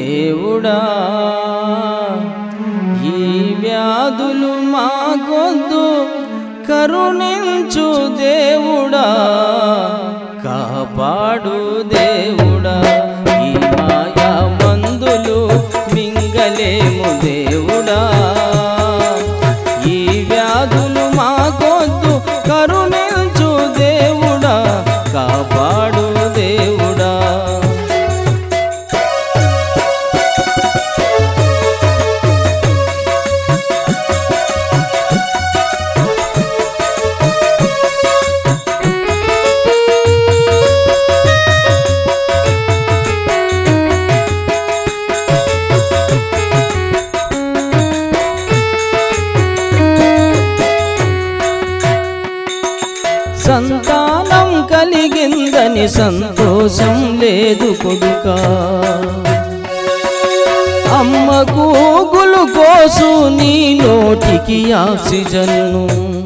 దేవుడా ఈ వ్యాధులు మాకొద్దు కరుణించు దేవుడా కాపాడు దేవుడా ఈ మాయా మందులు మింగలేము దేవుడా ఈ వ్యాధులు మాకొద్దు కరుణించు దేవుడా కాపాడు దేవుడా సంతానం కలిగిందని సంతోషం లేదు కొడుకా అమ్మకు గ్లూకోసు నీ నోటికి ఆక్సిజన్ను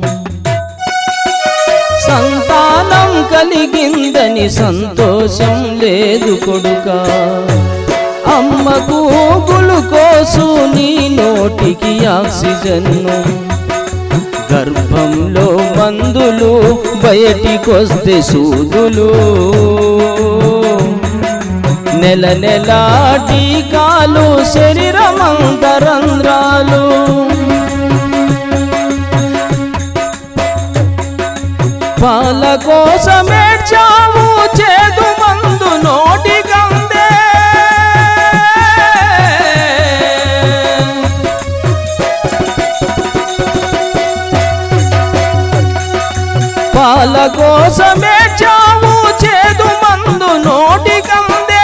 సంతానం కలిగిందని సంతోషం లేదు కొడుకా అమ్మకు గ్లూకోసు నీ నోటికి ఆక్సిజన్ను గర్భంలో మందులు బయటికొస్తే సూదులు నెల నెల టీకాలు శరీరమంతరంధ్రాలు పాల కోసమేడ్చాము చేదు మందు నోటికందే పాల కోసమేడ్చాము చేదు మందు నోటికందే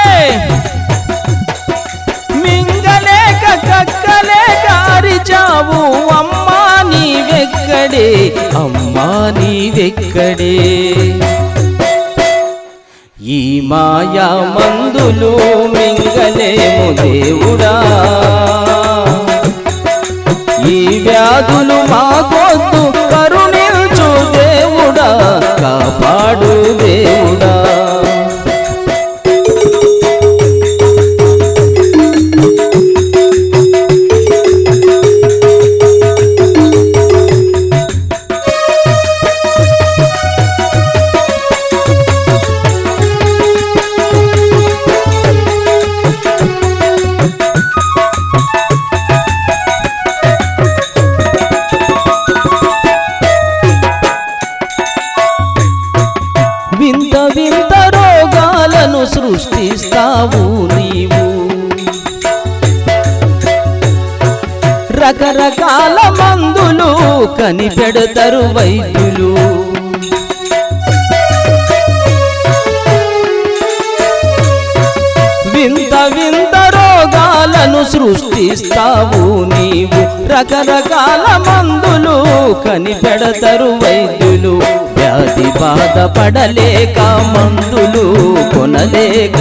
మింగలేక కక్కలేక అరిచావు అమ్మా నీవెక్కడే అమ్మా నీవెక్కడే ఈ మాయా మందులు మింగలేము దేవుడా ఈ వ్యాధులు మాకొద్దు కరుణించు దేవుడా కాపాడు దేవుడా వింత వింత రోగాలను సృష్టిస్తావు నీవు రకరకాల మందులు కనిపెడతారు వైద్యులు వింత వింత రోగాలను సృష్టిస్తావు నీవు రకరకాల మందులు కనిపెడతారు వైద్యులు వ్యాధి బాధపడలేక మందులు కొనలేక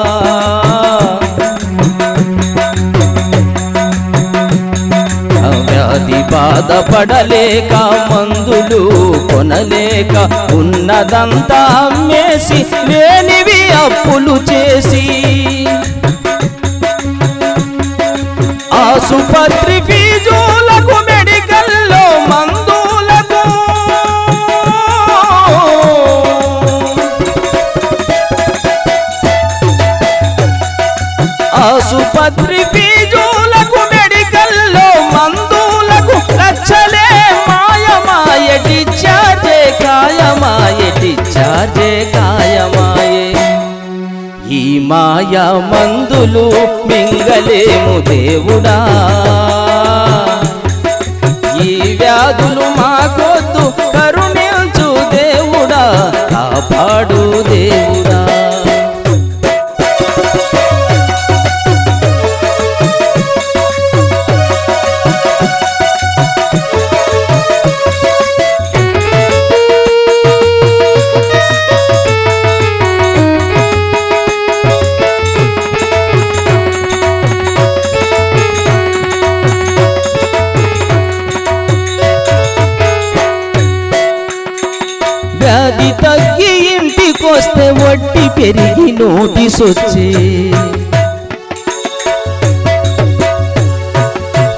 వ్యాధి బాధపడలేక మందులు కొనలేక ఉన్నదంతా అమ్మేసి లేనివి అప్పులు చేసి ఆసుపత్రి ఫీజులకు మెడికల్లో మందులకు ఆసుపత్రి ఫీజులకు మెడికల్లో మందులకు లక్షలే మాయమాయటి చార్జే కాయమాయటి చార్జే కాయమాయే ఈ మాయా మందులు మింగలేము దేవుడా ఈ వ్యాధులు మాకొద్దు కరుణించు దేవుడా కాపాడు దేవుడా వ్యాధి తగ్గి ఇంటికొస్తే వడ్డీ పెరిగి నోటీస్ వచ్చే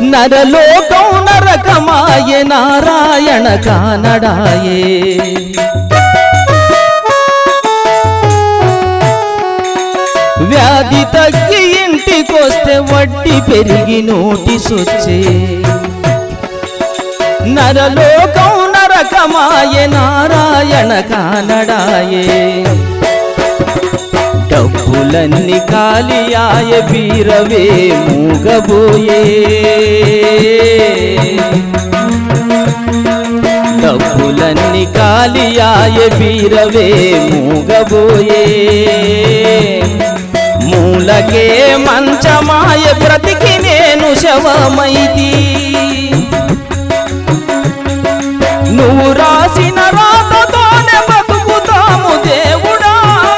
నరలోకం నరకమాయ నారాయణ కానడాయే వ్యాధి తగ్గి ఇంటికొస్తే వడ్డీ పెరిగి నోటిసొచ్చే నరలోకం నరకమాయ నారాయణ కానడాయే డబ్బులన్నీ కాలియాయ బీరవే మూగబోయే డబ్బులన్నీ కాలియాయ బీరవే మూగబోయే మూలకే మంచమాయ బ్రతికి నేను శవమైతి నువ్వు రాసిన రాతతోనే బతుకుతాము దేవుడా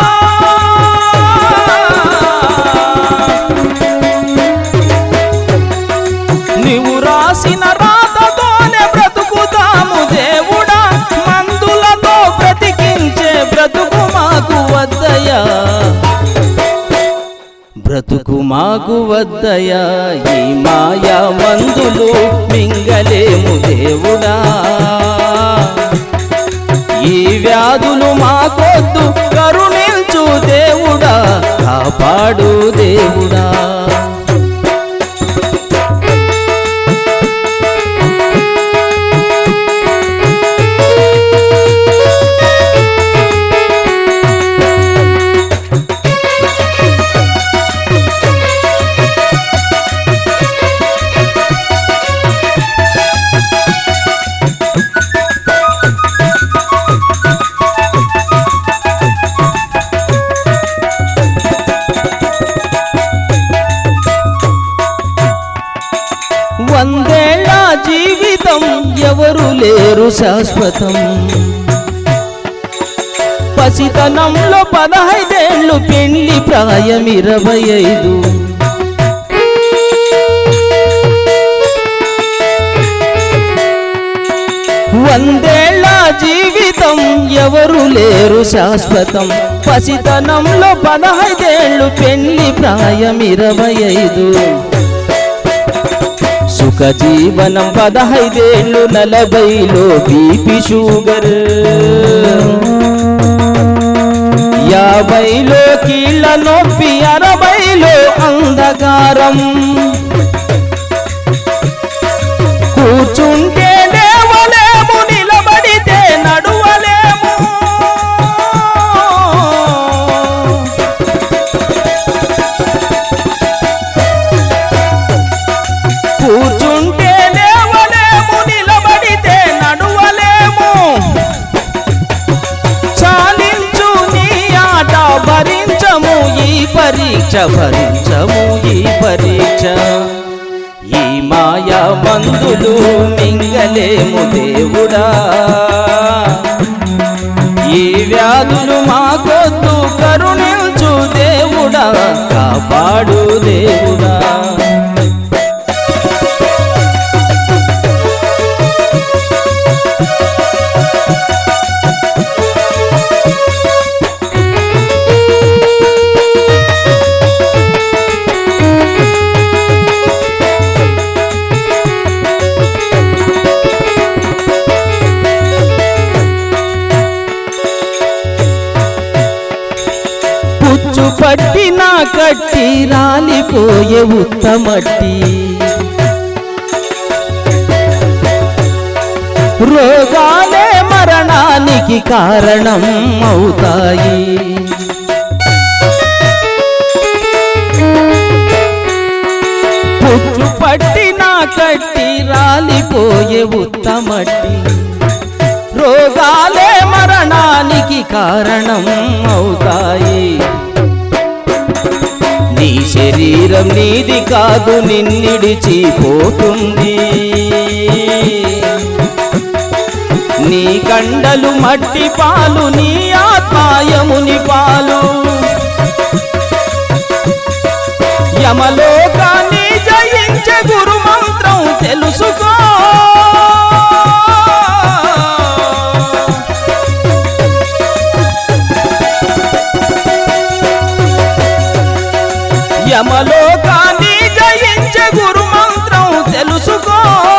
నీవు రాసిన రాతతోనే బ్రతుకుతాము దేవుడా మందులతో బ్రతికించే బ్రతుకు మాకు వద్దయా బ్రతుకు మాకు వద్దయా ఈ మాయా మందులు మింగలేము దేవుడా ఈ వ్యాధులు మాకొద్దు కరుణించు దేవుడా కాపాడు దేవుడా వందేళ్ల జీవితం ఎవరు లేరు శాశ్వతం పసితనంలో పదహైదేళ్ళు పెళ్లి ప్రాయం ఇరవై ఐదు వందేళ్ల జీవితం ఎవరు లేరు శాశ్వతం పసితనంలో పదహైదేళ్ళు పెళ్లి ప్రాయం ఇరవై ఐదు సుఖ జీవనం పదహైదేళ్ళు నలభైలో బీపీ షుగర్ యాభైలో కీళ్ళ నొప్పి అరవైలో అంధకారం కూర్చుంటే లేవలేము నిలబడితే నడువలేము కూర్చుంటే లేవలేము నిలబడితే నడువలేము చాలించు నీ ఆట భరించము ఈ పరీక్ష భరించము ఈ పరీక్ష ఈ మాయా మందులు మింగలేము దేవుడా ఈ వ్యాధులు మాకొద్దు కరుణించు దేవుడా కాపాడు దేవుడా పుచ్చు పట్టిన కట్టి రాలిపోయే ఉత్తమట్టి రోగాలే మరణానికి కారణం అవుతాయి పుచ్చు పట్టిన కట్టి రాలిపోయే ఉత్తమట్టి రోగాలే మరణానికి కారణం అవుతాయి నీ శరీరం నీది కాదు నిన్నిడిచిపోతుంది నీ కండలు మట్టి పాలు నీ ఆత్మాయముని పాలు యమలోకాన్ని జయించే గురు మంత్రం తెలుసుకో యమలో లోకాన్ని జయించే గురు మంత్రం తెలుసుకో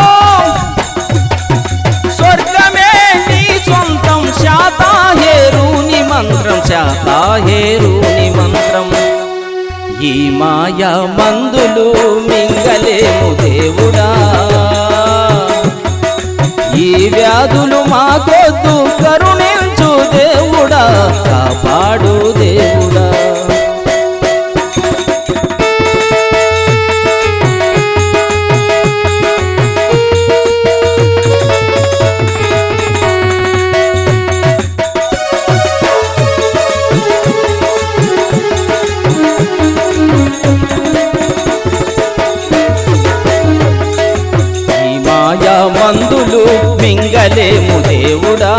స్వర్గమే నీ సొంతం శాతాహేరుని మంత్రం శాతాహేరుని మంత్రం ఈ మాయా మందులు మింగలేము దేవుడా ఈ వ్యాధులు మాకొద్దు కరుణించు దేవుడా కాపాడు దేవుడా ఈ మాయా మందులు మింగలేము దేవుడా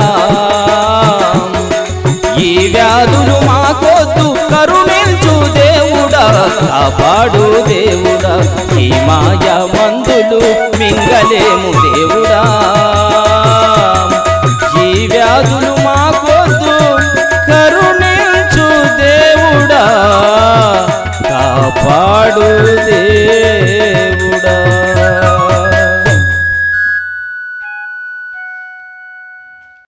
ఈ వ్యాధులు మాకొద్దు కరుణించు దేవుడా కాపాడు దేవుడా ఈ మాయా మందులు మింగలేము దేవుడా